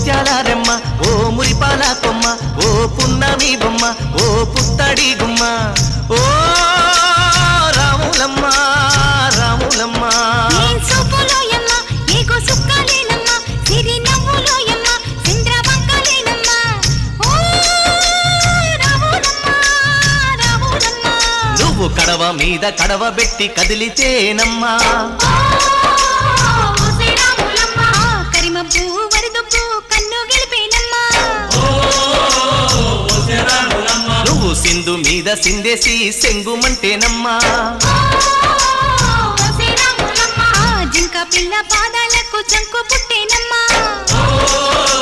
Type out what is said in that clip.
ముత్యాల రెమ్మ ఓ మురిపాల కొమ్మ ఓ పున్నమి బొమ్మ ఓ పుత్తడి గుమ్మ ఓ రాములమ్మ రాములమ్మ నీ చూపులోయమ్మ నీకు సుక్కలేనమ్మ సిరి నవ్వులోయమ్మ చంద్రవంకలేనమ్మ ఓ రావులమ్మ రావులమ్మ నువ్వు కడవ మీద కడవ పెట్టి కదిలితేనమ్మా ఓ శ్రీ రాములమ్మ కరిమబ్బు వరదబ్బు కన్ను గెలిపేనమ్మ నువ్వు సింధు మీద సిందేసి సెంగుమంటేనమ్మా ఓ శ్రీ రాములమ్మ జింక పిల్ల పాదాలకు జంకు పుట్టేనమ్మ ఓ